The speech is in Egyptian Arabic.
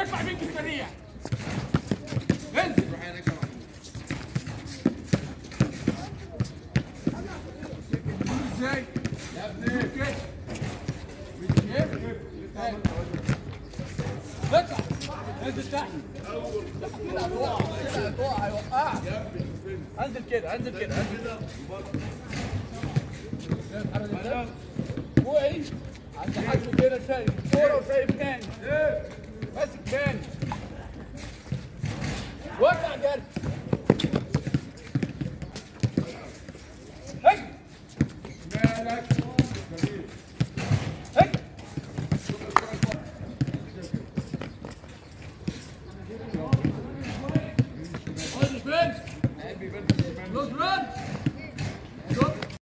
ارفع بيك السريع انزل ازاي؟ يا ابني كده اطلع انزل تحت لا تقع لا تقع هيوقعك انزل كده انزل كده انزل وقعي عند حد كده شايف كوره وشايف تاني ماسك تاني وقع جري هج مالك هج خد البنش نص رد